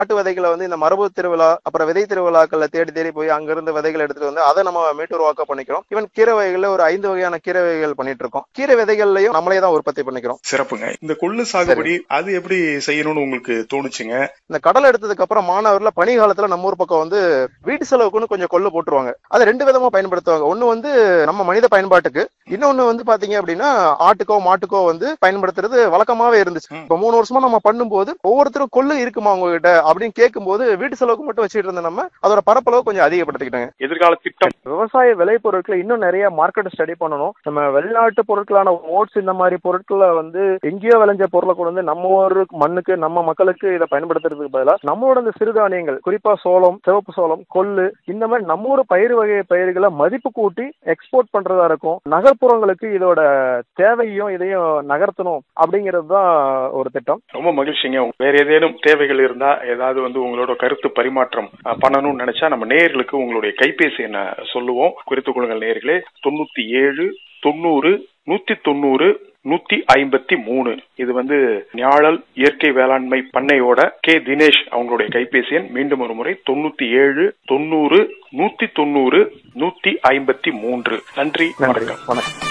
நாட்டு விதைகளை வந்து இந்த மரபு திருவிழா அப்புறம் விதை திருவிழாக்கள்ல தேடி தேடி போய் அங்கிருந்து விதைகள் எடுத்துட்டு வந்து அதை நம்ம மேட்டூர்வாக்க பண்ணிக்கிறோம் ஈவன் கீரை வகைகள்ல ஒரு ஐந்து வகையான கீரை வகைகள் பண்ணிட்டு இருக்கோம் கீரை விதைகள்லயும் நம்மளே தான் உற்பத்தி பண்ணிக்கிறோம் சிறப்புங்க இந்த கொள்ளு சாகுபடி அது எப்படி செய்யணும்னு உங்களுக்கு தோணுச்சுங்க இந்த கடலை எடுத்ததுக்கு அப்புறம் மாணவர்ல பனி காலத்துல நம்ம ஊர் பக்கம் வந்து வீட்டு செலவுக்குன்னு கொஞ்சம் கொள்ளு போட்டுருவாங்க அதை ரெண்டு விதமா பயன்படுத்துவாங்க ஒண்ணு வந்து நம்ம மனித பயன்பாட்டுக்கு இன்னொன்னு வந்து பாத்தீங்க அப்படின்னா ஆட்டுக்கோ மாட்டுக்கோ வந்து பயன்படுத்துறது வழக்கமாவே இருந்துச்சு ம். இப்ப மூணு வருஷமா நம்ம பண்ணும்போது ஒவ்வொருத்தரும் கொள்ளு இருக்குமா உங்ககிட்ட அப்படின்னு கேட்கும்போது வீட்டு செலவுக்கு மட்டும் வச்சுட்டு இருந்த நம்ம அதோட பரப்பளவு கொஞ்சம் அதிகப்படுத்திக்கிட்டாங்க எதிர்கால திட்டம் விவசாய விளை பொருட்களை இன்னும் நிறைய மார்க்கெட் ஸ்டடி பண்ணணும் நம்ம வெளிநாட்டு பொருட்களான ஓட்ஸ் இந்த மாதிரி பொருட்களை வந்து எங்கேயோ விளைஞ்ச பொருளை கொண்டு வந்து நம்ம ஒரு மண்ணுக்கு நம்ம மக்களுக்கு இதை பயன்படுத்துறதுக்கு பதிலாக நம்மளோட இந்த சிறுதானியங்கள் குறிப்பா சோளம் சிவப்பு சோளம் கொள்ளு இந்த மாதிரி நம்ம ஊர் பயிர் வகை பயிர்களை மதிப்பு கூட்டி எக்ஸ்போர்ட் பண்றதா இருக்கும் நகர்ப்புறங்களுக்கு இதோட தேவையும் இதையும் நகர்த்தணும் அப்படிங்கிறது தான் ஒரு திட்டம் ரொம்ப மகிழ்ச்சிங்க வேற ஏதேனும் தேவைகள் இருந்தா ஏதாவது வந்து உங்களோட கருத்து பரிமாற்றம் அஹ், பண்ணணும்னு நினைச்சா நம்ம நேயர்களுக்கு உங்களுடைய கைபேசி என்ன சொல்லுவோம் குறித்துக் கொள்ளுங்கள் நேயர்களே தொண்ணூத்தி ஏழு தொண்ணூறு நூத்தி தொண்ணூறு நூத்தி ஐம்பத்தி மூணு இது வந்து ஞாழல் இயற்கை வேளாண்மை பண்ணையோட கே தினேஷ் அவங்களுடைய கைபேசி எண் மீண்டும் ஒரு முறை தொண்ணூத்தி ஏழு தொண்ணூறு நூத்தி தொண்ணூறு நூத்தி ஐம்பத்தி மூன்று நன்றி நன்றி வணக்கம் வணக்கம்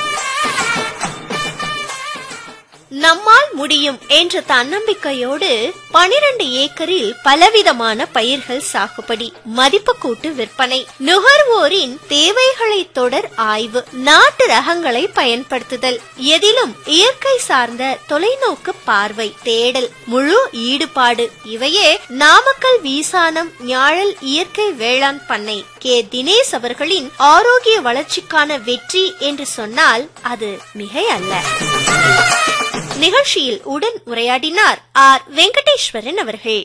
நம்மால் முடியும் என்ற தன்னம்பிக்கையோடு பனிரெண்டு ஏக்கரில் பலவிதமான பயிர்கள் சாகுபடி மதிப்பு கூட்டு விற்பனை நுகர்வோரின் தேவைகளை தொடர் ஆய்வு நாட்டு ரகங்களை பயன்படுத்துதல் எதிலும் இயற்கை சார்ந்த தொலைநோக்கு பார்வை தேடல் முழு ஈடுபாடு இவையே நாமக்கல் வீசானம் ஞாழல் இயற்கை வேளாண் பண்ணை கே தினேஷ் அவர்களின் ஆரோக்கிய வளர்ச்சிக்கான வெற்றி என்று சொன்னால் அது மிகை அல்ல நிகழ்ச்சியில் உடன் உரையாடினார் ஆர் வெங்கடேஸ்வரன் அவர்கள்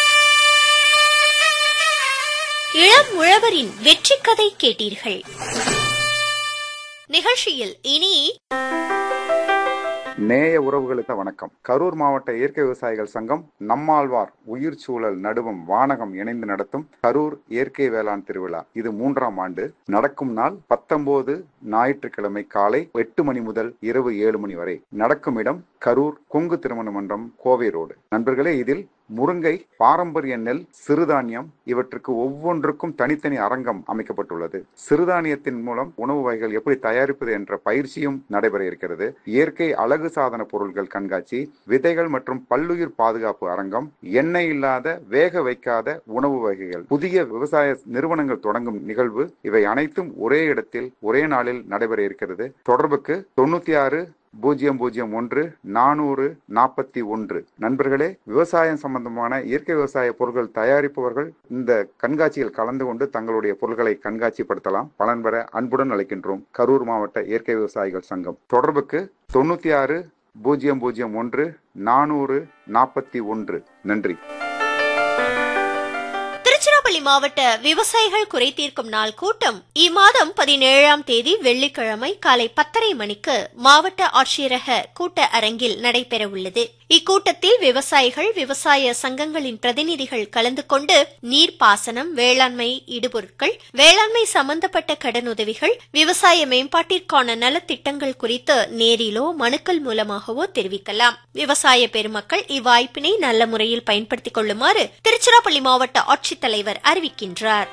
இளம் உழவரின் வெற்றி கதை கேட்டீர்கள் நிகழ்ச்சியில் இனி நேய உறவுகளுக்கு வணக்கம் கரூர் மாவட்ட இயற்கை விவசாயிகள் சங்கம் நம்மாழ்வார் உயிர் சூழல் நடுவம் வானகம் இணைந்து நடத்தும் கரூர் இயற்கை வேளாண் திருவிழா இது மூன்றாம் ஆண்டு நடக்கும் நாள் பத்தொன்பது ஞாயிற்றுக்கிழமை காலை எட்டு மணி முதல் இரவு ஏழு மணி வரை நடக்கும் இடம் கரூர் கொங்கு திருமண மன்றம் கோவை ரோடு நண்பர்களே இதில் முருங்கை பாரம்பரிய நெல் சிறுதானியம் இவற்றுக்கு ஒவ்வொன்றுக்கும் தனித்தனி அரங்கம் அமைக்கப்பட்டுள்ளது சிறுதானியத்தின் மூலம் உணவு வகைகள் எப்படி தயாரிப்பது என்ற பயிற்சியும் நடைபெற இருக்கிறது இயற்கை அழகு சாதன பொருட்கள் கண்காட்சி விதைகள் மற்றும் பல்லுயிர் பாதுகாப்பு அரங்கம் எண்ணெய் இல்லாத வேக வைக்காத உணவு வகைகள் புதிய விவசாய நிறுவனங்கள் தொடங்கும் நிகழ்வு இவை அனைத்தும் ஒரே இடத்தில் ஒரே நாளில் நடைபெற இருக்கிறது தொடர்புக்கு தொண்ணூத்தி ஆறு பூஜ்ஜியம் பூஜ்ஜியம் ஒன்று நானூறு நாற்பத்தி ஒன்று நண்பர்களே விவசாயம் சம்பந்தமான இயற்கை விவசாய பொருட்கள் தயாரிப்பவர்கள் இந்த கண்காட்சியில் கலந்து கொண்டு தங்களுடைய பொருட்களை கண்காட்சிப்படுத்தலாம் பலன் பெற அன்புடன் அழைக்கின்றோம் கரூர் மாவட்ட இயற்கை விவசாயிகள் சங்கம் தொடர்புக்கு தொண்ணூத்தி ஆறு பூஜ்ஜியம் பூஜ்ஜியம் ஒன்று நானூறு நாற்பத்தி ஒன்று நன்றி திருச்சிராப்பள்ளி மாவட்ட விவசாயிகள் குறை தீர்க்கும் நாள் கூட்டம் இம்மாதம் பதினேழாம் தேதி வெள்ளிக்கிழமை காலை பத்தரை மணிக்கு மாவட்ட ஆட்சியரக கூட்ட அரங்கில் நடைபெற உள்ளது இக்கூட்டத்தில் விவசாயிகள் விவசாய சங்கங்களின் பிரதிநிதிகள் கலந்து கொண்டு நீர்ப்பாசனம் வேளாண்மை இடுபொருட்கள் வேளாண்மை சம்பந்தப்பட்ட கடனுதவிகள் விவசாய மேம்பாட்டிற்கான நலத்திட்டங்கள் குறித்து நேரிலோ மனுக்கள் மூலமாகவோ தெரிவிக்கலாம் விவசாய பெருமக்கள் இவ்வாய்ப்பினை நல்ல முறையில் பயன்படுத்திக் கொள்ளுமாறு திருச்சிராப்பள்ளி மாவட்ட ஆட்சித்தலைவர் அறிவிக்கின்றார்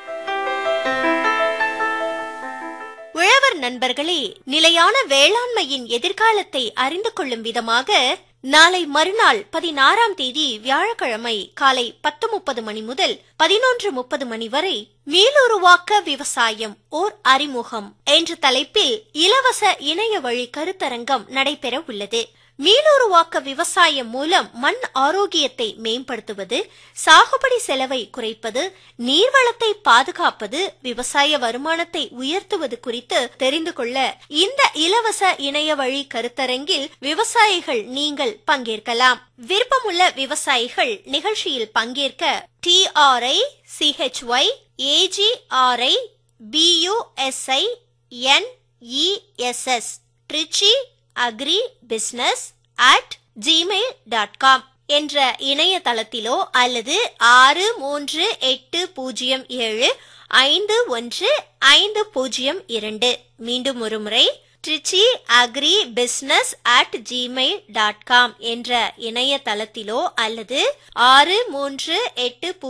உழவர் நண்பர்களே நிலையான வேளாண்மையின் எதிர்காலத்தை அறிந்து கொள்ளும் விதமாக நாளை மறுநாள் பதினாறாம் தேதி வியாழக்கிழமை காலை பத்து முப்பது மணி முதல் பதினொன்று முப்பது மணி வரை மீளுருவாக்க விவசாயம் ஓர் அறிமுகம் என்ற தலைப்பில் இலவச இணைய வழி கருத்தரங்கம் நடைபெற உள்ளது மீளுருவாக்க விவசாயம் மூலம் மண் ஆரோக்கியத்தை மேம்படுத்துவது சாகுபடி செலவை குறைப்பது நீர்வளத்தை பாதுகாப்பது விவசாய வருமானத்தை உயர்த்துவது குறித்து தெரிந்து கொள்ள இந்த இலவச இணைய வழி கருத்தரங்கில் விவசாயிகள் நீங்கள் பங்கேற்கலாம் விருப்பமுள்ள விவசாயிகள் நிகழ்ச்சியில் பங்கேற்க T R I C H Y A G R I B U S I N E S S Trichy agri business at Gmail dot com என்ற இணையதளத்திலோ அல்லது ஆறு மூன்று எட்டு பூஜ்ஜியம் ஏழு ஐந்து ஒன்று ஐந்து பூஜ்ஜியம் இரண்டு மீண்டும் ஒரு முறை Trichy agri business at Gmail dot com என்ற இணையதளத்திலோ அல்லது ஆறு மூன்று எட்டு